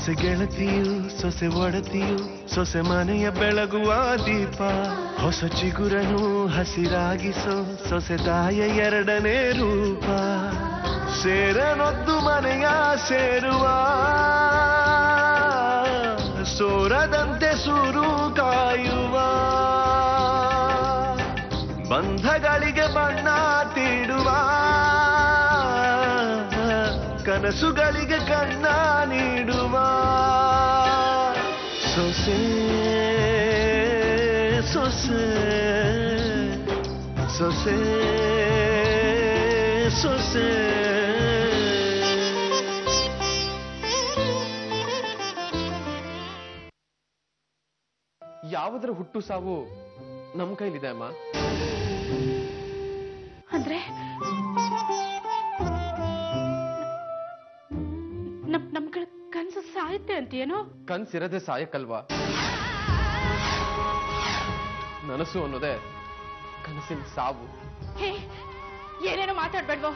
ಸೊಸೆ ಗೆಳತಿಯು ಸೊಸೆ ಒಡತಿಯು ಸೊಸೆ ಮನೆಯ ಬೆಳಗುವ ದೀಪ ಹೊಸ ಚಿಗುರನು ಹಸಿರಾಗಿಸೋ ಸೊಸೆ ತಾಯ ಎರಡನೇ ರೂಪ ಸೇರನೊದ್ದು ಮನೆಯ ಸೇರುವ ಸೋರದಂತೆ ಸುರು ಕಾಯುವ ಬಂಧಗಳಿಗೆ ಬಣ್ಣ ತೀಡುವ ಕನಸುಗಳಿಗೆ ಕಣ್ಣ ನೀಡುವ ಸೊಸೆ ಸೊಸೆ ಸೊಸೆ ಸೊಸೆ ಯಾವುದರ ಹುಟ್ಟು ಸಾವು ನಮ್ ಕೈಲಿದೆ ಅಮ್ಮ ಅಂದ್ರೆ ನಮ್ ನಮ್ಗಳ ಕನ್ಸು ಸಾಯುತ್ತೆ ಅಂತೀಯೇನೋ ಕನ್ಸಿರದೆ ಸಾಯಕ್ಕಲ್ವಾ ನನಸು ಅನ್ನೋದೇ ಕನಸಿನ ಸಾವು ಹೇ ಏನೇನೋ ಮಾತಾಡ್ಬೇಡ್ವೋ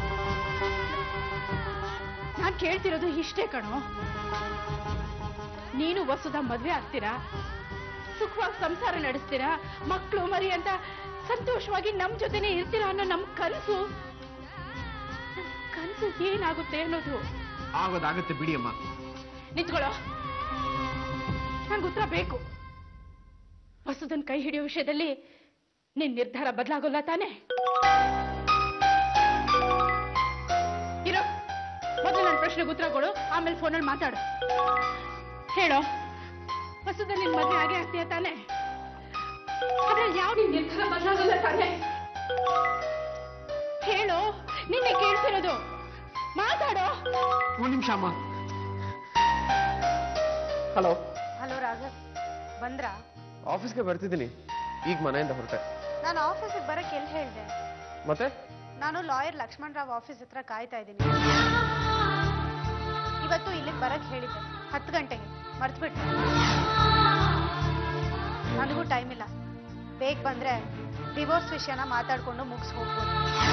ನಾನ್ ಕೇಳ್ತಿರೋದು ಇಷ್ಟೇ ಕಣೋ ನೀನು ವಸುದ ಮದ್ವೆ ಆಗ್ತೀರಾ ಸುಖವಾಗಿ ಸಂಸಾರ ನಡೆಸ್ತೀರಾ ಮಕ್ಕಳು ಮರಿ ಅಂತ ಸಂತೋಷವಾಗಿ ನಮ್ ಜೊತೆನೆ ಇರ್ತೀರಾ ಅನ್ನೋ ನಮ್ ಕನಸು ನಮ್ ಕನಸು ಏನಾಗುತ್ತೆ ಅನ್ನೋದು ಆಗೋದಾಗತ್ತೆ ಬಿಡಿ ಅಮ್ಮ ನಿಂತ್ಕೊಳ್ಳೋ ನನ್ಗೆ ಉತ್ತರ ಬೇಕು ವಸುದನ್ ಕೈ ಹಿಡಿಯೋ ವಿಷಯದಲ್ಲಿ ನಿನ್ ನಿರ್ಧಾರ ಬದಲಾಗೋಲ್ಲ ತಾನೆ ಇರೋ ಮೊದಲು ನನ್ನ ಪ್ರಶ್ನೆಗೆ ಉತ್ತರ ಕೊಡು ಆಮೇಲೆ ಫೋನಲ್ಲಿ ಮಾತಾಡು ಹೇಳೋ ವಸುದನ್ ನಿನ್ ಮದ್ವೆ ಆಗೇ ಆಗ್ತೀಯ ತಾನೆ ಅದ್ರಲ್ಲಿ ಯಾವ ನಿನ್ ನಿರ್ಧಾರ ಬದಲಾಗೋಲ್ಲ ತಾನೆ ಹೇಳು ನಿನ್ನೆ ಕೇಳ್ತಿರೋದು ಮಾತಾಡೋ ಒಂದ್ ನಿಮಿಷ ಅಮ್ಮ ಹಲೋ ಹಲೋ ರಾಘವ್ ಬಂದ್ರಾ ಆಫೀಸ್ಗೆ ಬರ್ತಿದ್ದೀನಿ ಈಗ ಮನೆಯಿಂದ ಹೊರಟೆ ನಾನು ಆಫೀಸಿಗೆ ಬರಕ್ಕೆ ಎಲ್ಲಿ ಹೇಳಿದೆ ಮತ್ತೆ ನಾನು ಲಾಯರ್ ಲಕ್ಷ್ಮಣ್ ರಾವ್ ಆಫೀಸ್ ಹತ್ರ ಕಾಯ್ತಾ ಇದ್ದೀನಿ ಇವತ್ತು ಇಲ್ಲಿಗೆ ಬರಕ್ಕೆ ಹೇಳಿದ್ದೆ ಹತ್ತು ಗಂಟೆಗೆ ಮರ್ತ್ಬಿಟ್ಟೆ ನನಗೂ ಟೈಮ್ ಇಲ್ಲ ಬೇಗ ಬಂದ್ರೆ ಡಿವೋರ್ಸ್ ವಿಷಯನ ಮಾತಾಡ್ಕೊಂಡು ಮುಗಿಸ್ ಹೋಗ್ಬೋದು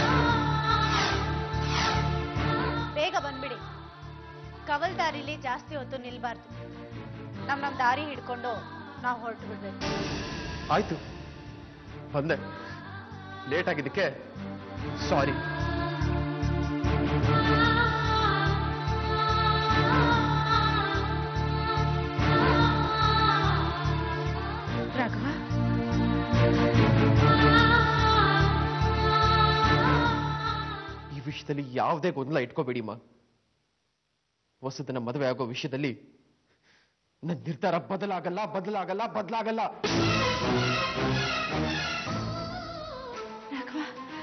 ಬೇಗ ಬಂದ್ಬಿಡಿ ಕವಲ್ ದಾರಿಲಿ ಜಾಸ್ತಿ ಹೊತ್ತು ನಿಲ್ಬಾರ್ದು ನಮ್ ನಮ್ ದಾರಿ ಹಿಡ್ಕೊಂಡು ನಾವು ಹೊರಟು ಬಿಡ್ಬೇಕು ಆಯ್ತು ಬಂದೆ ಲೇಟ್ ಆಗಿದ್ದಕ್ಕೆ ಸಾರಿ ರಾಘವ ಈ ವಿಷಯದಲ್ಲಿ ಯಾವುದೇ ಗೊಂದಲ ಇಟ್ಕೋಬೇಡಿ ಮಾ ವಸುದನ ಮದುವೆ ಆಗೋ ವಿಷಯದಲ್ಲಿ ನನ್ನ ನಿರ್ಧಾರ ಬದಲಾಗಲ್ಲ ಬದಲಾಗಲ್ಲ ಬದಲಾಗಲ್ಲ ರಾಘವ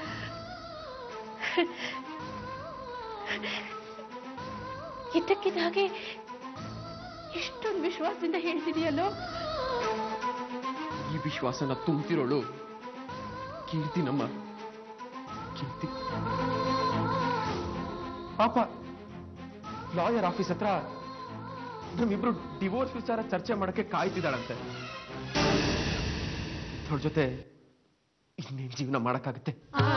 ಇದ್ದಕ್ಕಿದ್ದ ಹಾಗೆ ಇಷ್ಟೊಂದು ವಿಶ್ವಾಸದಿಂದ ಹೇಳ್ತಿದೆಯಲ್ಲೋ ಈ ವಿಶ್ವಾಸನ ತುಂಬ್ತಿರೋಳು ಕೀರ್ತಿ ನಮ್ಮ ಕೀರ್ತಿ ಪಾಪ ಲಾಯರ್ ಆಫೀಸ್ ಹತ್ರ ನಮ್ಮಿಬ್ರು ಡಿವೋರ್ಸ್ ವಿಚಾರ ಚರ್ಚೆ ಮಾಡಕ್ಕೆ ಕಾಯ್ತಿದ್ದಾಳಂತೆ ಅವ್ರ ಜೊತೆ ಇನ್ನೇನ್ ಜೀವನ ಮಾಡಕ್ಕಾಗತ್ತೆ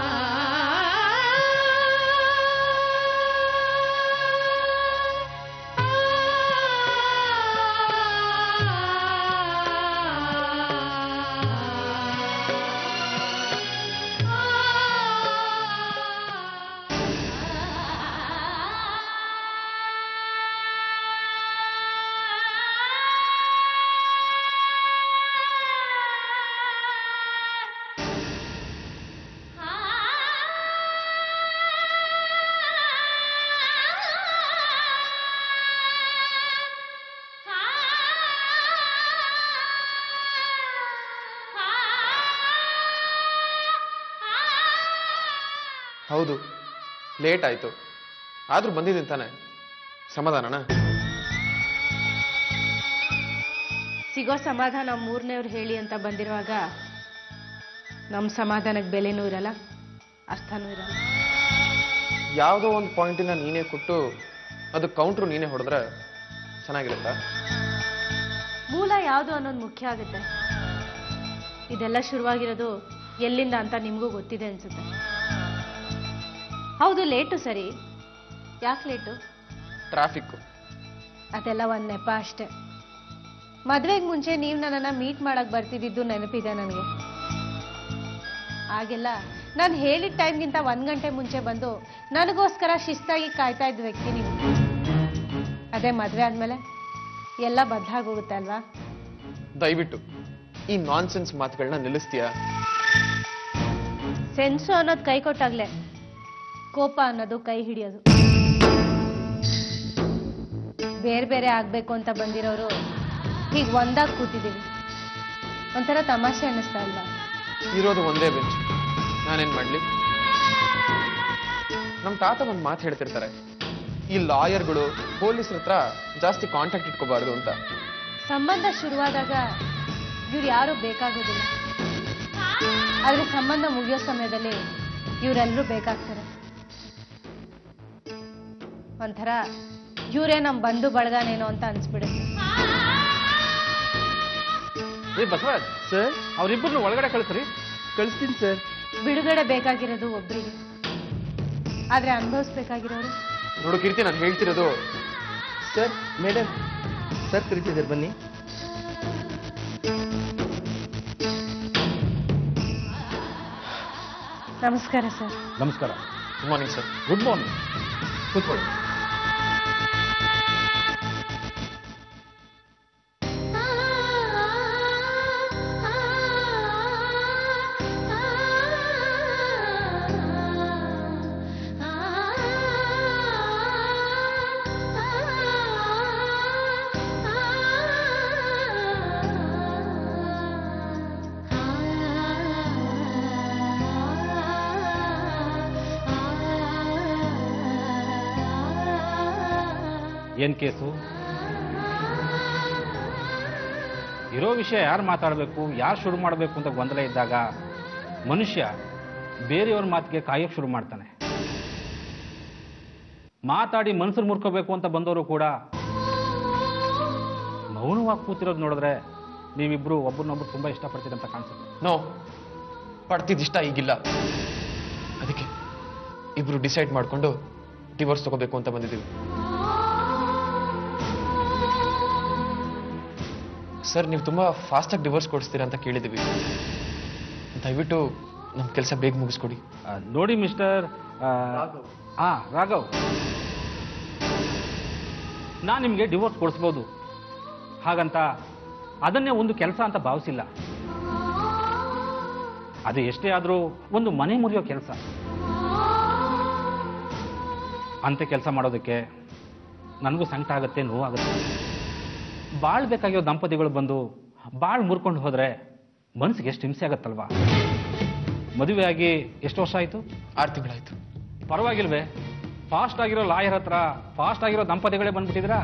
ಹೌದು ಲೇಟ್ ಆಯ್ತು ಆದ್ರೂ ಬಂದಿದ್ದೀನಿ ತಾನೆ ಸಮಾಧಾನನಾ ಸಿಗೋ ಸಮಾಧಾನ ಮೂರನೇವ್ರು ಹೇಳಿ ಅಂತ ಬಂದಿರುವಾಗ ನಮ್ಮ ಸಮಾಧಾನಕ್ಕೆ ಬೆಲೆನೂ ಇರಲ್ಲ ಅರ್ಥನೂ ಇರಲ್ಲ ಯಾವುದೋ ಒಂದು ಪಾಯಿಂಟಿನ ನೀನೇ ಕೊಟ್ಟು ಅದು ಕೌಂಟ್ರು ನೀನೇ ಹೊಡೆದ್ರೆ ಚೆನ್ನಾಗಿರುತ್ತಾ ಮೂಲ ಯಾವುದು ಅನ್ನೋದು ಮುಖ್ಯ ಆಗುತ್ತೆ ಇದೆಲ್ಲ ಶುರುವಾಗಿರೋದು ಎಲ್ಲಿಂದ ಅಂತ ನಿಮಗೂ ಗೊತ್ತಿದೆ ಅನ್ಸುತ್ತೆ ಹೌದು ಲೇಟು ಸರಿ ಯಾಕೆ ಲೇಟು ಟ್ರಾಫಿಕ್ಕು ಅದೆಲ್ಲ ಒಂದು ನೆಪ ಅಷ್ಟೆ ಮದ್ವೆಗೆ ಮುಂಚೆ ನೀವು ನನ್ನನ್ನು ಮೀಟ್ ಮಾಡಕ್ ಬರ್ತಿದ್ದಿದ್ದು ನೆನಪಿದೆ ನನಗೆ ಆಗೆಲ್ಲ ನಾನು ಹೇಳಿದ ಟೈಮ್ಗಿಂತ ಒಂದು ಗಂಟೆ ಮುಂಚೆ ಬಂದು ನನಗೋಸ್ಕರ ಶಿಸ್ತಾಗಿ ಕಾಯ್ತಾ ಇದ್ದ ವ್ಯಕ್ತಿ ನೀವು ಅದೇ ಮದುವೆ ಆದಮೇಲೆ ಎಲ್ಲ ಬದ್ದಾಗೋಗುತ್ತೆ ಅಲ್ವಾ ದಯವಿಟ್ಟು ಈ ನಾನ್ಸೆನ್ಸ್ ಮಾತುಗಳನ್ನ ನಿಲ್ಲಿಸ್ತೀಯಾ ಸೆನ್ಸು ಅನ್ನೋದು ಕೈ ಕೊಟ್ಟಾಗ್ಲೆ ಕೋಪ ಅನ್ನೋದು ಕೈ ಹಿಡಿಯೋದು ಬೇರೆ ಬೇರೆ ಆಗ್ಬೇಕು ಅಂತ ಬಂದಿರೋರು ಹೀಗೆ ಒಂದಾಗಿ ಕೂತಿದ್ದೀವಿ ಒಂಥರ ತಮಾಷೆ ಅನ್ನಿಸ್ತಾ ಇಲ್ವಾ ಇರೋದು ಒಂದೇ ಬೆಂಚ್ ನಾನೇನ್ ಮಾಡ್ಲಿ ನಮ್ಮ ತಾತ ಒಂದು ಮಾತು ಹೇಳ್ತಿರ್ತಾರೆ ಈ ಲಾಯರ್ಗಳು ಪೊಲೀಸ್ರ ಹತ್ರ ಜಾಸ್ತಿ ಕಾಂಟ್ಯಾಕ್ಟ್ ಇಟ್ಕೋಬಾರ್ದು ಅಂತ ಸಂಬಂಧ ಶುರುವಾದಾಗ ಇವ್ರು ಯಾರು ಬೇಕಾಗೋದಿಲ್ಲ ಆದ್ರೆ ಸಂಬಂಧ ಮುಗಿಯೋ ಸಮಯದಲ್ಲಿ ಇವರೆಲ್ಲರೂ ಬೇಕಾಗ್ತಾರೆ ಒಂಥರ ಇವರೇ ನಮ್ಮ ಬಂಧು ಬಳಗನೇನೋ ಅಂತ ಅನ್ಸ್ಬಿಡುತ್ತೆ ಏ ಬಸವರಾಜ್ ಸರ್ ಅವ್ರಿಬ್ಬರನ್ನು ಒಳಗಡೆ ಕಳಿಸ್ರಿ ಕಳಿಸ್ತೀನಿ ಸರ್ ಬಿಡುಗಡೆ ಬೇಕಾಗಿರೋದು ಒಬ್ರಿಗೆ ಆದ್ರೆ ಅನುಭವಿಸ್ಬೇಕಾಗಿರೋರು ನೋಡು ಕೀರ್ತಿ ನಾನು ಹೇಳ್ತಿರೋದು ಸರ್ ಮೇಡಮ್ ಸರ್ ಕರಿತಿದ್ದಾರೆ ಬನ್ನಿ ನಮಸ್ಕಾರ ಸರ್ ನಮಸ್ಕಾರ good morning sir good morning ಕೂತ್ಕೊಳ್ಳಿ ಏನ್ ಕೇಸು ಇರೋ ವಿಷಯ ಯಾರು ಮಾತಾಡಬೇಕು ಯಾರು ಶುರು ಮಾಡಬೇಕು ಅಂತ ಗೊಂದಲ ಇದ್ದಾಗ ಮನುಷ್ಯ ಬೇರೆಯವ್ರ ಮಾತಿಗೆ ಕಾಯೋಕೆ ಶುರು ಮಾಡ್ತಾನೆ ಮಾತಾಡಿ ಮನ್ಸರು ಮುರ್ಕೋಬೇಕು ಅಂತ ಬಂದವರು ಕೂಡ ಮೌನವಾಗಿ ಕೂತಿರೋದು ನೋಡಿದ್ರೆ ನೀವಿಬ್ರು ಒಬ್ರನ್ನೊಬ್ರು ತುಂಬಾ ಇಷ್ಟಪಡ್ತೀರಿ ಅಂತ ಕಾಣಿಸುತ್ತೆ ನೋ ಪಡ್ತಿದ್ದಿಷ್ಟ ಈಗಿಲ್ಲ ಅದಕ್ಕೆ ಇಬ್ರು ಡಿಸೈಡ್ ಮಾಡ್ಕೊಂಡು ಡಿವೋರ್ಸ್ ತಗೋಬೇಕು ಅಂತ ಬಂದಿದ್ದೀವಿ ಸರ್ ನೀವು ತುಂಬಾ ಫಾಸ್ಟಾಗಿ ಡಿವೋರ್ಸ್ ಕೊಡಿಸ್ತೀರಾ ಅಂತ ಕೇಳಿದ್ದೀವಿ ದಯವಿಟ್ಟು ನಮ್ಮ ಕೆಲಸ ಬೇಗ ಮುಗಿಸ್ಕೊಡಿ ಆ, ನೋಡಿ ಮಿಸ್ಟರ್ ಹಾ ರಾಘವ್ ನಾನು ನಿಮಗೆ ಡಿವೋರ್ಸ್ ಕೊಡಿಸ್ಬೋದು ಹಾಗಂತ ಅದನ್ನೇ ಒಂದು ಕೆಲಸ ಅಂತ ಭಾವಿಸಿಲ್ಲ ಅದು ಎಷ್ಟೇ ಆದರೂ ಒಂದು ಮನೆ ಮುರಿಯೋ ಕೆಲಸ ಅಂತೆ ಕೆಲಸ ಮಾಡೋದಕ್ಕೆ ನನಗೂ ಸಂಕಟ ಆಗುತ್ತೆ ನೋವಾಗುತ್ತೆ ಬಾಳ್ಬೇಕಾಗಿರೋ ದಂಪತಿಗಳು ಬಂದು ಬಾಳ್ ಮುರ್ಕೊಂಡು ಹೋದ್ರೆ ಮನಸ್ಸಿಗೆ ಎಷ್ಟು ಹಿಂಸೆ ಆಗತ್ತಲ್ವಾ ಮದುವೆಯಾಗಿ ಎಷ್ಟು ವರ್ಷ ಆಯಿತು ಆರು ತಿಂಗಳಾಯ್ತು ಪರವಾಗಿಲ್ವೇ ಫಾಸ್ಟ್ ಆಗಿರೋ ಲಾಯರ್ ಹತ್ರ ಫಾಸ್ಟ್ ಆಗಿರೋ ದಂಪತಿಗಳೇ ಬಂದ್ಬಿಟ್ಟಿದ್ರಾ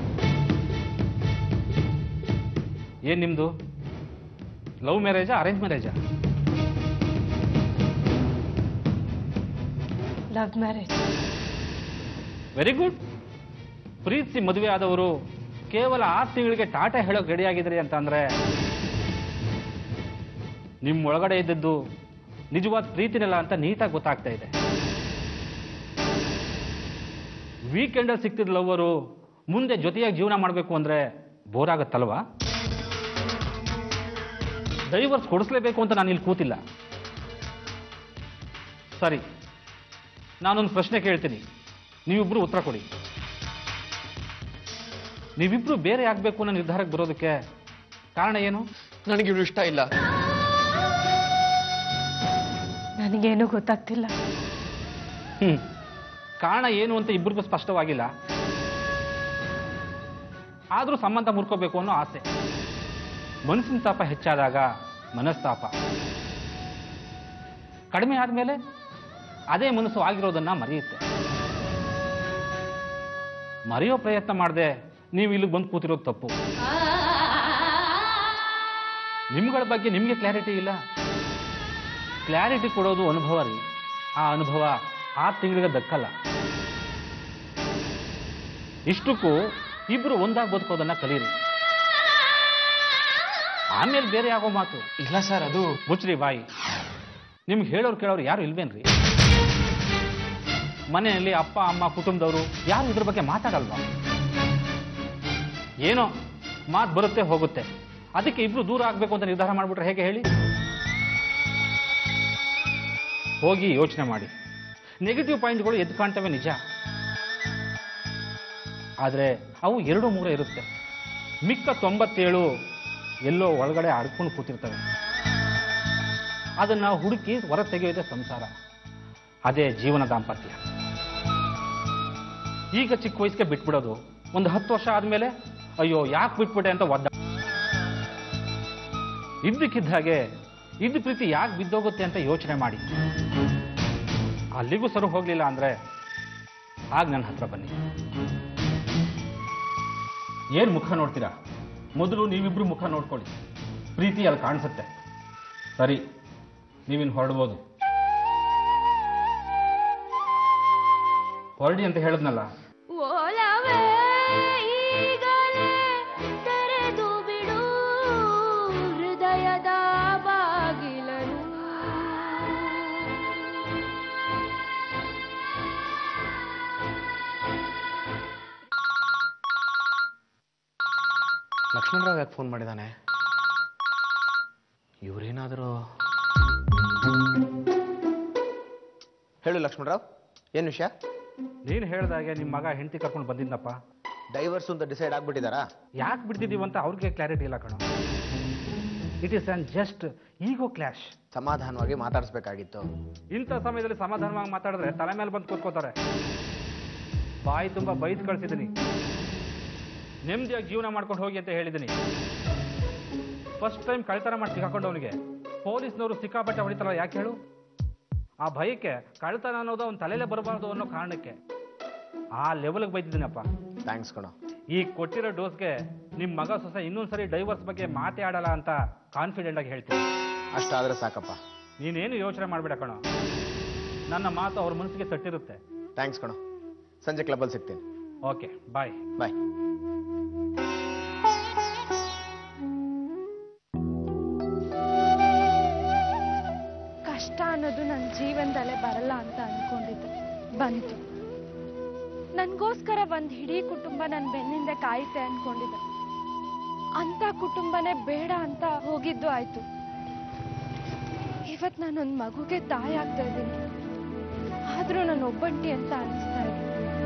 ಏನ್ ನಿಮ್ದು ಲವ್ ಮ್ಯಾರೇಜಾ ಅರೇಂಜ್ ಮ್ಯಾರೇಜಾ ಲವ್ ಮ್ಯಾರೇಜ್ ವೆರಿ ಗುಡ್ ಪ್ರೀತಿಸಿ ಮದುವೆ ಆದವರು ಕೇವಲ ಆರು ತಿಂಗಳಿಗೆ ಟಾಟಾ ಹೇಳೋಕೆ ರೆಡಿ ಆಗಿದ್ರಿ ಅಂತ ಅಂದ್ರೆ ನಿಮ್ಮ ಒಳಗಡೆ ಇದ್ದದ್ದು ನಿಜವಾದ ಪ್ರೀತಿನಲ್ಲ ಅಂತ ನೀಟಾಗಿ ಗೊತ್ತಾಗ್ತಾ ಇದೆ ವೀಕೆಂಡಲ್ಲಿ ಸಿಕ್ತಿದ್ದ ಲವ್ವರು ಮುಂದೆ ಜೊತೆಯಾಗಿ ಜೀವನ ಮಾಡಬೇಕು ಅಂದ್ರೆ ಬೋರ್ ಆಗತ್ತಲ್ವಾ ಡೈವರ್ಸ್ ಕೊಡಿಸ್ಲೇಬೇಕು ಅಂತ ನಾನು ಇಲ್ಲಿ ಕೂತಿಲ್ಲ ಸರಿ ನಾನೊಂದು ಪ್ರಶ್ನೆ ಕೇಳ್ತೀನಿ ನೀವಿಬ್ರು ಉತ್ತರ ಕೊಡಿ ನೀವಿಬ್ರು ಬೇರೆ ಆಗ್ಬೇಕು ಅನ್ನೋ ನಿರ್ಧಾರಕ್ಕೆ ಬರೋದಕ್ಕೆ ಕಾರಣ ಏನು ನನಗೆ ಇವ್ರು ಇಷ್ಟ ಇಲ್ಲ ನನಗೇನು ಗೊತ್ತಾಗ್ತಿಲ್ಲ ಹ್ಮ್ ಕಾರಣ ಏನು ಅಂತ ಇಬ್ಬರಿಗೂ ಸ್ಪಷ್ಟವಾಗಿಲ್ಲ ಆದರೂ ಸಂಬಂಧ ಮುರ್ಕೋಬೇಕು ಅನ್ನೋ ಆಸೆ ಮನಸ್ಸಿನ ತಾಪ ಹೆಚ್ಚಾದಾಗ ಮನಸ್ತಾಪ ಕಡಿಮೆ ಆದಮೇಲೆ ಅದೇ ಮನಸ್ಸು ಆಗಿರೋದನ್ನ ಮರೆಯುತ್ತೆ ಮರೆಯೋ ಪ್ರಯತ್ನ ಮಾಡದೆ ನೀವು ಇಲ್ಲಿಗೆ ಬಂದು ಕೂತಿರೋದು ತಪ್ಪು ನಿಮ್ಗಳ ಬಗ್ಗೆ ನಿಮಗೆ ಕ್ಲಾರಿಟಿ ಇಲ್ಲ ಕ್ಲಾರಿಟಿ ಕೊಡೋದು ಅನುಭವ ರೀ ಆ ಅನುಭವ ಆರು ತಿಂಗಳಿಗೆ ದಕ್ಕಲ್ಲ ಇಷ್ಟಕ್ಕೂ ಇಬ್ರು ಒಂದಾಗಿ ಬದುಕೋದನ್ನ ಕಲೀರಿ ಆಮೇಲೆ ಬೇರೆ ಆಗೋ ಮಾತು ಇಲ್ಲ ಸರ್ ಅದು ಮುಚ್ಚ್ರಿ ಬಾಯಿ ನಿಮ್ಗೆ ಹೇಳೋರು ಕೇಳೋರು ಯಾರು ಇಲ್ವೇನ್ರಿ ಮನೆಯಲ್ಲಿ ಅಪ್ಪ ಅಮ್ಮ ಕುಟುಂಬದವರು ಯಾರು ಇದ್ರ ಬಗ್ಗೆ ಮಾತಾಡಲ್ವಾ ಏನೋ ಮಾತು ಬರುತ್ತೆ ಹೋಗುತ್ತೆ ಅದಕ್ಕೆ ಇಬ್ರು ದೂರ ಆಗಬೇಕು ಅಂತ ನಿರ್ಧಾರ ಮಾಡಿಬಿಟ್ರೆ ಹೇಗೆ ಹೇಳಿ ಹೋಗಿ ಯೋಚನೆ ಮಾಡಿ ನೆಗೆಟಿವ್ ಪಾಯಿಂಟ್ಗಳು ಎದ್ದು ಕಾಣ್ತವೆ ನಿಜ ಆದರೆ ಅವು ಎರಡು ಮೂರೇ ಇರುತ್ತೆ ಮಿಕ್ಕ ತೊಂಬತ್ತೇಳು ಎಲ್ಲೋ ಒಳಗಡೆ ಅಡ್ಕೊಂಡು ಕೂತಿರ್ತವೆ ಅದನ್ನು ಹುಡುಕಿ ಹೊರ ತೆಗೆಯೋದೇ ಸಂಸಾರ ಅದೇ ಜೀವನ ದಾಂಪತ್ಯ ಈಗ ಚಿಕ್ಕ ವಯಸ್ಸಿಗೆ ಬಿಟ್ಬಿಡೋದು ಒಂದು ಹತ್ತು ವರ್ಷ ಆದಮೇಲೆ ಅಯ್ಯೋ ಯಾಕೆ ಬಿಟ್ಬಿಟ್ಟೆ ಅಂತ ಒದ್ದ ಇದ್ದಕ್ಕಿದ್ದ ಹಾಗೆ ಇದ್ದ ಪ್ರೀತಿ ಯಾಕೆ ಬಿದ್ದೋಗುತ್ತೆ ಅಂತ ಯೋಚನೆ ಮಾಡಿ ಅಲ್ಲಿಗೂ ಸರು ಹೋಗ್ಲಿಲ್ಲ ಅಂದ್ರೆ ಆಗ ನನ್ನ ಹತ್ರ ಬನ್ನಿ ಏನ್ ಮುಖ ನೋಡ್ತೀರಾ ಮೊದಲು ನೀವಿಬ್ರು ಮುಖ ನೋಡ್ಕೊಳ್ಳಿ ಪ್ರೀತಿ ಅಲ್ಲಿ ಕಾಣಿಸುತ್ತೆ ಸರಿ ನೀವಿನ್ ಹೊರಡ್ಬೋದು ಹೊರಡಿ ಅಂತ ಹೇಳಿದ್ನಲ್ಲ ಓಲವೇ ಈಗಲೇ ತೆರೆದು ಬಿಡು ಹೃದಯದ ಬಾಗಿಲನು ಲಕ್ಷ್ಮಣರಾವ್ ಯಾಕೆ ಫೋನ್ ಮಾಡಿದ್ದಾನೆ ಇವರೇನಾದರೂ ಹೇಳು ಲಕ್ಷ್ಮಣರಾವ್ ಏನು ವಿಷಯ ನೀನು ಹೇಳ್ದಾಗೆ ನಿಮ್ಮ ಮಗ ಹೆಂಡತಿ ಕರ್ಕೊಂಡು ಬಂದಿದ್ದಪ್ಪ ಡೈವರ್ಸ್ ಅಂತ ಡಿಸೈಡ್ ಆಗ್ಬಿಟ್ಟಿದಾರಾ ಯಾಕೆ ಬಿಡ್ತಿದ್ದೀವಿ ಅಂತ ಅವ್ರಿಗೆ ಕ್ಲಾರಿಟಿ ಇಲ್ಲ ಕಣ it is an just ego clash ಸಮಾಧಾನವಾಗಿ ಮಾತಾಡಿಸ್ಬೇಕಾಗಿತ್ತು ಇಂಥ ಸಮಯದಲ್ಲಿ ಸಮಾಧಾನವಾಗಿ ಮಾತಾಡಿದ್ರೆ ತಲೆ ಮೇಲೆ ಬಂದು ಕೂತ್ಕೋತಾರೆ ಬಾಯಿ ತುಂಬ ಬೈದು ಕಳ್ಸಿದ್ದೀನಿ ನೆಮ್ಮದಿಯಾಗಿ ಜೀವನ ಮಾಡ್ಕೊಂಡು ಹೋಗಿ ಅಂತ ಹೇಳಿದ್ದೀನಿ ಫಸ್ಟ್ ಟೈಮ್ ಕಳ್ತನ ಮಾಡಿ ಸಿಕ್ಕಾಕೊಂಡು ಅವನಿಗೆ ಪೊಲೀಸ್ನವರು ಸಿಕ್ಕಾಪಟ್ಟೆ ಹೊಡಿತಾರಲ್ಲ ಯಾಕೆ ಹೇಳು ಆ ಭಯಕ್ಕೆ ಕಳ್ತನ ಅನ್ನೋದು ಅವ್ನ ತಲೆಯಲ್ಲೇ ಬರಬಾರ್ದು ಅನ್ನೋ ಕಾರಣಕ್ಕೆ ಆ ಲೆವೆಲ್ಗೆ ಬೈದಿದ್ದೀನಪ್ಪ ಥ್ಯಾಂಕ್ಸ್ ಕಣೋ ಈ ಕೊಟ್ಟಿರೋ ಡೋಸ್ಗೆ ನಿಮ್ಮ ಮಗ ಸೊಸೆ ಇನ್ನೊಂದ್ಸರಿ ಡೈವರ್ಸ್ ಬಗ್ಗೆ ಮಾತೇ ಆಡಲ್ಲ ಅಂತ ಕಾನ್ಫಿಡೆಂಟ್ ಆಗಿ ಹೇಳ್ತೀನಿ ಅಷ್ಟಾದ್ರೆ ಸಾಕಪ್ಪ ನೀನೇನು ಯೋಚನೆ ಮಾಡಬೇಡ ಕಣೋ ನನ್ನ ಮಾತು ಅವ್ರ ಮನಸ್ಸಿಗೆ ತಟ್ಟಿರುತ್ತೆ ಥ್ಯಾಂಕ್ಸ್ ಕಣೋ ಸಂಜೆ ಕ್ಲಬ್ಬಲ್ಲಿ ಸಿಗ್ತೀನಿ ಓಕೆ ಬಾಯ್ ಬಾಯ್ ಕಷ್ಟ ಅನ್ನೋದು ನನ್ನ ಜೀವನದಲ್ಲೇ ಬರಲ್ಲ ಅಂತ ಅನ್ಕೊಂಡಿದ್ದೆ ಬಂತು ನನಗೋಸ್ಕರ ಒಂದು ಇಡೀ ಕುಟುಂಬ ನನ್ನ ಬೆನ್ನಿಂದ ಕಾಯುತ್ತೆ ಅನ್ಕೊಂಡಿದ್ದೆ ಅಂತ ಕುಟುಂಬನೇ ಬೇಡ ಅಂತ ಹೋಗಿದ್ದು ಆಯ್ತು ಇವತ್ತು ನಾನೊಂದು ಮಗುಗೆ ತಾಯಿ ಆಗ್ತಾ ಇದ್ದೀನಿ ಆದ್ರೂ ನಾನು ಒಬ್ಬಂಟಿ ಅಂತ ಅನಿಸ್ತಾ ಇದೆ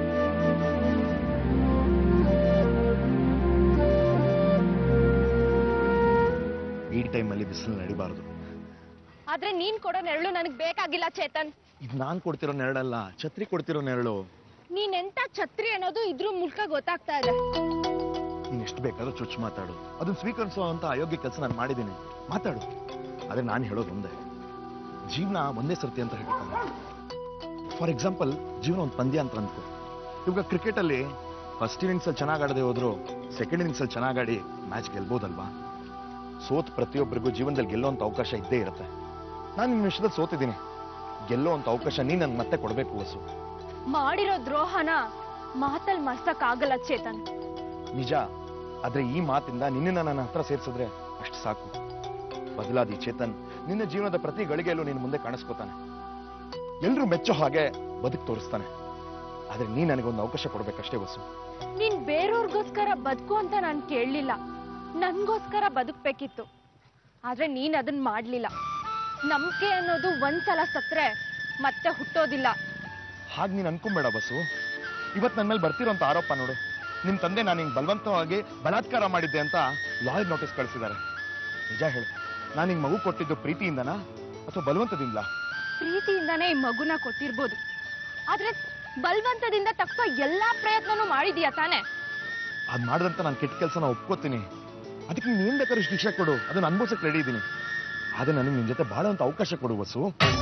ಈ ಟೈಮಲ್ಲಿ ಬಿಸಿಲು ನಡಿಬಾರ್ದು ಆದ್ರೆ ನೀನ್ ಕೊಡೋ ನೆರಳು ನನಗೆ ಬೇಕಾಗಿಲ್ಲ ಚೇತನ್ ಇದು ನಾನು ಕೊಡ್ತಿರೋ ನೆರಳಲ್ಲ ಛತ್ರಿ ಕೊಡ್ತಿರೋ ನೆರಳು ನೀನೆಂತ ಛತ್ರಿ ಅನ್ನೋದು ಇದ್ರ ಮೂಲಕ ಗೊತ್ತಾಗ್ತಾ ಇದೆ ನೀನು ಎಷ್ಟು ಬೇಕಾದ್ರೂ ಚುಚ್ಚು ಮಾತಾಡು ಅದನ್ನ ಸ್ವೀಕರಿಸೋ ಅಂತ ಅಯೋಗ್ಯ ಕೆಲಸ ನಾನು ಮಾಡಿದ್ದೀನಿ ಮಾತಾಡು ಆದ್ರೆ ನಾನು ಹೇಳೋದು ಒಂದೇ ಜೀವನ ಒಂದೇ ಸರ್ತಿ ಅಂತ ಹೇಳ್ತಾನೆ ಫಾರ್ ಎಕ್ಸಾಂಪಲ್ ಜೀವನ ಒಂದು ಪಂದ್ಯ ಅಂತ ಅನ್ಕೋ ಇವಾಗ ಕ್ರಿಕೆಟಲ್ಲಿ ಫಸ್ಟ್ ಇನ್ನಿಂಗ್ಸಲ್ಲಿ ಚೆನ್ನಾಗಿ ಆಡದೆ ಹೋದ್ರು ಸೆಕೆಂಡ್ ಇನ್ನಿಂಗ್ಸಲ್ಲಿ ಚೆನ್ನಾಗಿ ಆಡಿ ಮ್ಯಾಚ್ ಗೆಲ್ಬೋದಲ್ವಾ ಸೋತ್ ಪ್ರತಿಯೊಬ್ಬರಿಗೂ ಜೀವನದಲ್ಲಿ ಗೆಲ್ಲೋಂಥ ಅವಕಾಶ ಇದ್ದೇ ಇರುತ್ತೆ ನಾನು ನಿಮ್ಮ ವಿಷಯದಲ್ಲಿ ಸೋತಿದ್ದೀನಿ ಗೆಲ್ಲೋ ಅಂತ ಅವಕಾಶ ನೀನು ನನ್ಗೆ ಮತ್ತೆ ಕೊಡಬೇಕು ವಸು ಮಾಡಿರೋ ದ್ರೋಹನ ಮಾತಲ್ ಮರ್ಸಕ್ ಆಗಲ್ಲ ಚೇತನ್ ನಿಜ ಆದ್ರೆ ಈ ಮಾತಿಂದ ನಿನ್ನನ್ನ ನನ್ನ ಹತ್ರ ಸೇರ್ಸಿದ್ರೆ ಅಷ್ಟು ಸಾಕು ಬದಲಾದ ಈ ಚೇತನ್ ನಿನ್ನ ಜೀವನದ ಪ್ರತಿ ಗಳಿಗೆಯಲ್ಲೂ ನಿನ್ನ ಮುಂದೆ ಕಾಣಿಸ್ಕೋತಾನೆ ಎಲ್ರೂ ಮೆಚ್ಚೋ ಹಾಗೆ ಬದುಕು ತೋರಿಸ್ತಾನೆ ಆದ್ರೆ ನೀ ನನಗೊಂದು ಅವಕಾಶ ಕೊಡ್ಬೇಕಷ್ಟೇ ವಸು ನೀನ್ ಬೇರೆಯವ್ರಿಗೋಸ್ಕರ ಬದುಕು ಅಂತ ನಾನ್ ಕೇಳಲಿಲ್ಲ ನನ್ಗೋಸ್ಕರ ಬದುಕ್ಬೇಕಿತ್ತು ಆದ್ರೆ ನೀನ್ ಅದನ್ ಮಾಡ್ಲಿಲ್ಲ ನಂಬಿಕೆ ಅನ್ನೋದು ಒಂದ್ಸಲ ಸತ್ರೆ ಮತ್ತೆ ಹುಟ್ಟೋದಿಲ್ಲ ಹಾಗೆ ನೀನು ಅನ್ಕೊಂಬೇಡ ಬಸ್ಸು ಇವತ್ತು ನನ್ನ ಮೇಲೆ ಬರ್ತಿರೋಂಥ ಆರೋಪ ನೋಡು ನಿಮ್ ತಂದೆ ನಾನು ಹಿಂಗ್ ಬಲವಂತವಾಗಿ ಬಲಾತ್ಕಾರ ಮಾಡಿದ್ದೆ ಅಂತ ಲಾಯರ್ ನೋಟಿಸ್ ಕಳಿಸಿದ್ದಾರೆ ನಿಜ ಹೇಳು ನಾನು ಹಿಂಗ್ ಮಗು ಕೊಟ್ಟಿದ್ದು ಪ್ರೀತಿಯಿಂದನಾ ಅಥವಾ ಬಲವಂತದಿಂದಲಾ ಪ್ರೀತಿಯಿಂದಾನೇ ಈ ಮಗುನ ಕೊಟ್ಟಿರ್ಬೋದು ಆದ್ರೆ ಬಲ್ವಂತದಿಂದ ತಕ್ಕ ಎಲ್ಲಾ ಪ್ರಯತ್ನನೂ ಮಾಡಿದ್ಯಾ ತಾನೆ ಅದ್ ಮಾಡಿದಂತ ನಾನು ಕೆಟ್ಟ ಕೆಲಸನ ಒಪ್ಕೋತೀನಿ ಅದಕ್ಕೆ ನೀನು ಏನ್ ಬೇಕಾದ್ರೂ ಶಿಕ್ಷೆ ಕೊಡು ಅದನ್ನ ಅನ್ಭವಿಸಕ್ ರೆಡಿ ಇದ್ದೀನಿ ಆದ್ರೆ ನನಗೆ ನಿನ್ ಜೊತೆ ಬಾಳ ಅಂತ ಅವಕಾಶ ಕೊಡು ವಸು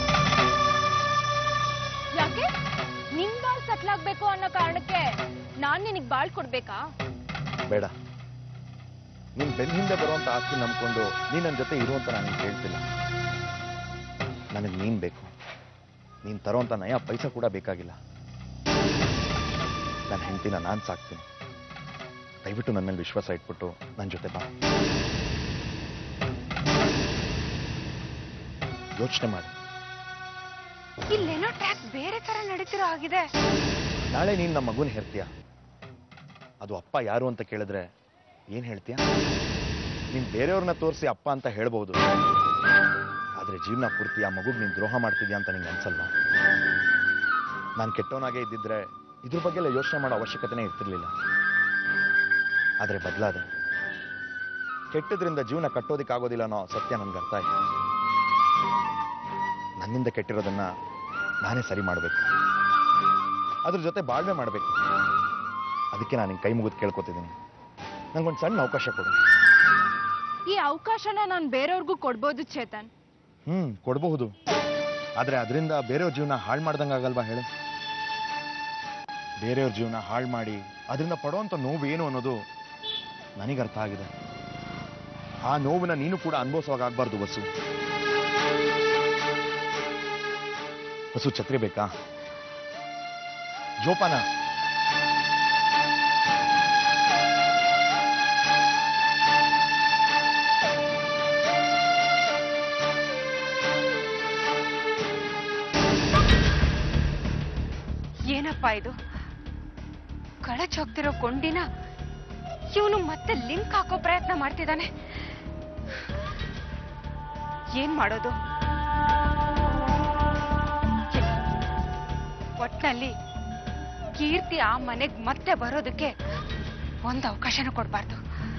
ಯಾಕೆ ನಿನ್ ಬಾಳ್ ಸೆಟ್ಲ್ ಆಗ್ಬೇಕು ಅನ್ನೋ ಕಾರಣಕ್ಕೆ ನಾನ್ ನಿನಗ್ ಬಾಳ್ ಕೊಡ್ಬೇಕಾ ಬೇಡ ನಿನ್ ಬೆನ್ನ ಹಿಂದೆ ಬರುವಂತ ಆಸ್ತಿ ನಂಬ್ಕೊಂಡು ನೀನ್ ನನ್ನ ಜೊತೆ ಇರುವಂತ ನಾನು ಹೇಳ್ತಿಲ್ಲ ನನಗೆ ನೀನ್ ಬೇಕು ನೀನ್ ತರೋಂತ ನಯ ಪೈಸಾ ಕೂಡ ಬೇಕಾಗಿಲ್ಲ ನನ್ನ ಹೆಂಡತಿನ ನಾನ್ ಸಾಕ್ತೀನಿ ದಯವಿಟ್ಟು ನನ್ನ ಮೇಲೆ ವಿಶ್ವಾಸ ಇಟ್ಬಿಟ್ಟು ನನ್ನ ಜೊತೆ ಬಾ ಯೋಚನೆ ಮಾಡಿ ಇಲ್ಲೇನೋ ಟ್ಯಾಕ್ ಬೇರೆ ತರ ನಡೀತಿರೋ ಆಗಿದೆ ನಾಳೆ ನೀನ್ ನಮ್ಮ ಮಗುನ ಹೆರ್ತೀಯ ಅದು ಅಪ್ಪ ಯಾರು ಅಂತ ಕೇಳಿದ್ರೆ ಏನ್ ಹೇಳ್ತೀಯ ನೀನ್ ಬೇರೆಯವ್ರನ್ನ ತೋರಿಸಿ ಅಪ್ಪ ಅಂತ ಹೇಳ್ಬಹುದು ಆದ್ರೆ ಜೀವನ ಪೂರ್ತಿ ಆ ಮಗುಗ್ ನೀನ್ ದ್ರೋಹ ಮಾಡ್ತಿದ್ಯಾ ಅಂತ ನಿಂಗೆ ಅನ್ಸಲ್ವಾ ನಾನು ಕೆಟ್ಟವನಾಗೆ ಇದ್ದಿದ್ರೆ ಇದ್ರ ಬಗ್ಗೆ ಎಲ್ಲ ಯೋಚನೆ ಮಾಡೋ ಅವಶ್ಯಕತೆನೇ ಇರ್ತಿರ್ಲಿಲ್ಲ ಆದ್ರೆ ಬದಲಾದೆ ಕೆಟ್ಟದ್ರಿಂದ ಜೀವನ ಕಟ್ಟೋದಿಕ್ಕಾಗೋದಿಲ್ಲ ಅನ್ನೋ ಸತ್ಯ ನನ್ಗೆ ಅರ್ಥ ಆಯ್ತು ನನ್ನಿಂದ ಕೆಟ್ಟಿರೋದನ್ನ ನಾನೇ ಸರಿ ಮಾಡಬೇಕು ಅದ್ರ ಜೊತೆ ಬಾಳ್ವೆ ಮಾಡಬೇಕು ಅದಕ್ಕೆ ನಾನು ಕೈ ಮುಗಿದು ಕೇಳ್ಕೊತಿದ್ದೀನಿ ನಂಗೊಂದು ಸಣ್ಣ ಅವಕಾಶ ಕೊಡು ಈ ಅವಕಾಶನ ನಾನು ಬೇರೆಯವ್ರಿಗೂ ಕೊಡ್ಬೋದು ಚೇತನ್ ಹ್ಮ್ ಕೊಡಬಹುದು ಆದ್ರೆ ಅದರಿಂದ ಬೇರೆಯವ್ರ ಜೀವನ ಹಾಳು ಮಾಡ್ದಂಗಾಗಲ್ವಾ ಹೇಳು ಬೇರೆಯವ್ರ ಜೀವನ ಹಾಳು ಮಾಡಿ ಅದರಿಂದ ಪಡುವಂತ ನೋವು ಏನು ಅನ್ನೋದು ನನಗೆ ಅರ್ಥ ಆಗಿದೆ ಆ ನೋವನ್ನ ನೀನು ಕೂಡ ಅನುಭವಿಸುವಾಗಬಾರ್ದು ಬಸ್ಸು ಬಸ್ಸು ಛತ್ರಿ ಬೇಕಾ ಜೋಪಾನ ಏನಪ್ಪ ಇದು ಕಳಚ್ ಹೋಗ್ತಿರೋ ಕೊಂಡಿನ ಇವನು ಮತ್ತೆ ಲಿಂಕ್ ಹಾಕೋ ಪ್ರಯತ್ನ ಮಾಡ್ತಿದ್ದಾನೆ ಏನ್ ಮಾಡೋದು ಒಟ್ನಲ್ಲಿ ಕೀರ್ತಿ ಆ ಮನೆಗ್ ಮತ್ತೆ ಬರೋದಕ್ಕೆ ಒಂದು ಅವಕಾಶನೂ ಕೊಡ್ಬಾರ್ದು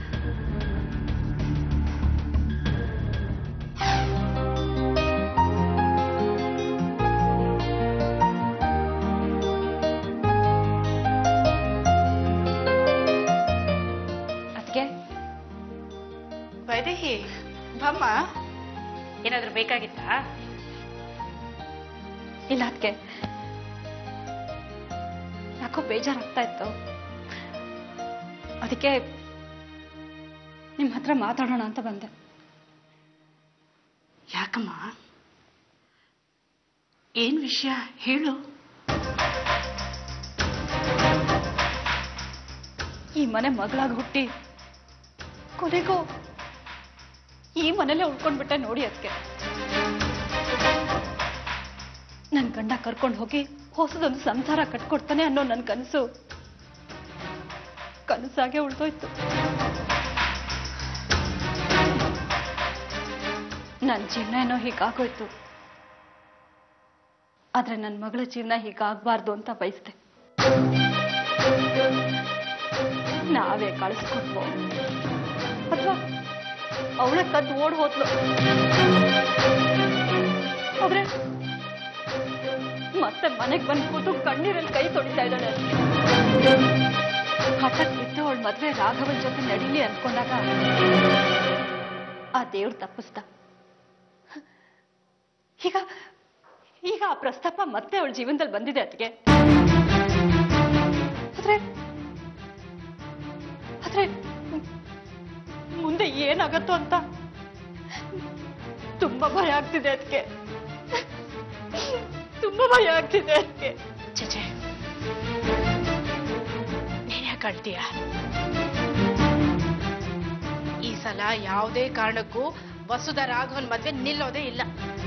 ಅದಕ್ಕೆ ವೈದೇಹಿ ಬಮ್ಮ ಏನಾದ್ರೂ ಬೇಕಾಗಿತ್ತಾ ಇಲ್ಲ ಅದಕ್ಕೆ ಯಾಕೋ ಬೇಜಾರಾಗ್ತಾ ಇತ್ತು ಅದಕ್ಕೆ ನಿಮ್ಮ ಹತ್ರ ಮಾತಾಡೋಣ ಅಂತ ಬಂದೆ ಯಾಕಮ್ಮ ಏನ್ ವಿಷಯ ಹೇಳು ಈ ಮನೆ ಮಗಳಾಗಿ ಹುಟ್ಟಿ ಕೊನೆಗೂ ಈ ಮನೇಲೆ ಉಳ್ಕೊಂಡ್ಬಿಟ್ಟೆ ನೋಡಿ ಅದಕ್ಕೆ ನನ್ ಗಂಡ ಕರ್ಕೊಂಡು ಹೋಗಿ ಹೊಸದೊಂದು ಸಂಸಾರ ಕಟ್ಕೊಡ್ತಾನೆ ಅನ್ನೋ ನನ್ನ ಕನಸು ಕನಸಾಗೆ ಉಳ್ದೋಯ್ತು ನನ್ನ ಜೀವನ ಏನೋ ಹೀಗಾಗೋಯ್ತು ಆದ್ರೆ ನನ್ನ ಮಗಳ ಜೀವನ ಹೀಗಾಗ್ಬಾರ್ದು ಅಂತ ಬಯಸ್ದೆ ನಾವೇ ಕಳಿಸ್ಕೊಟ್ವು ಅಥವಾ ಅವಳ ಕದ್ದು ಓಡ್ ಹೋದ್ಲು ಆದ್ರೆ ಮತ್ತೆ ಮನೆಗ್ ಬಂದ್ ಕೂತು ಕಣ್ಣೀರಲ್ಲಿ ಕೈ ತೊಡಿತಾ ಇದ್ದಾಳೆ ಹಠಕ್ ಬಿದ್ದು ಅವಳ ಮದ್ವೆ ರಾಘವನ್ ಜೊತೆ ನಡೀಲಿ ಅನ್ಕೊಂಡಾಗ ಆ ದೇವ್ರು ತಪ್ಪಿಸ್ದ ಈಗ ಈಗ ಆ ಪ್ರಸ್ತಾಪ ಮತ್ತೆ ಅವಳ ಜೀವನದಲ್ಲಿ ಬಂದಿದೆ ಅದಕ್ಕೆ ಆದ್ರೆ ಆದ್ರೆ ಮುಂದೆ ಏನಾಗತ್ತೋ ಅಂತ ತುಂಬಾ ಭಯ ಆಗ್ತಿದೆ ಅದಕ್ಕೆ ತುಂಬಾ ಭಯ ಆಗ್ತಿದೆ ಅದಕ್ಕೆ ಚಚೆ ನೀನ್ ಯಾಕೆ ಅಳ್ತೀಯ ಈ ಸಲ ಯಾವುದೇ ಕಾರಣಕ್ಕೂ ವಸುದ ರಾಘವನ್ ಮದ್ವೆ ನಿಲ್ಲೋದೇ ಇಲ್ಲ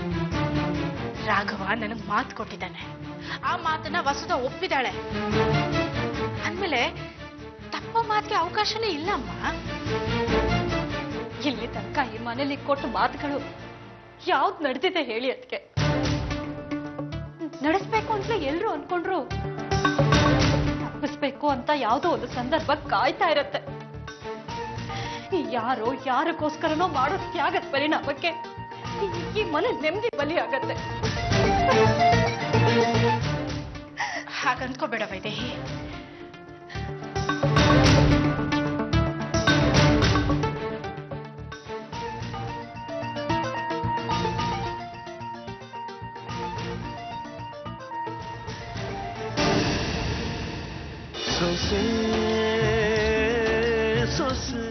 ರಾಘವ ನನಗ್ ಮಾತು ಕೊಟ್ಟಿದ್ದಾನೆ ಆ ಮಾತನ್ನ ವಸುದ ಒಪ್ಪಿದಾಳೆ ಅಂದ್ಮೇಲೆ ತಪ್ಪ ಮಾತಿಗೆ ಅವಕಾಶನೇ ಇಲ್ಲಮ್ಮ ಇಲ್ಲಿ ತನಕ ಈ ಮನೇಲಿ ಕೊಟ್ಟ ಮಾತುಗಳು ಯಾವ್ದು ನಡೆದಿದೆ ಹೇಳಿ ಅದಕ್ಕೆ ನಡೆಸ್ಬೇಕು ಅಂತ ಎಲ್ರು ಅನ್ಕೊಂಡ್ರು ತಪ್ಪಿಸ್ಬೇಕು ಅಂತ ಯಾವ್ದೋ ಒಂದು ಸಂದರ್ಭ ಕಾಯ್ತಾ ಇರತ್ತೆ ಯಾರೋ ಯಾರಕ್ಕೋಸ್ಕರನೋ ಮಾಡೋ ತ್ಯಾಗದ ಪರಿಣಾಮಕ್ಕೆ ಈ- ಈ ಮನೆ ನೆಮ್ಮದಿ ಬಲಿ ಆಗತ್ತೆ ಹಾಗಂದ್ಕೋಬೇಡ ವೈದೇಹಿ ಸೊಸೆ ಸೊಸೆ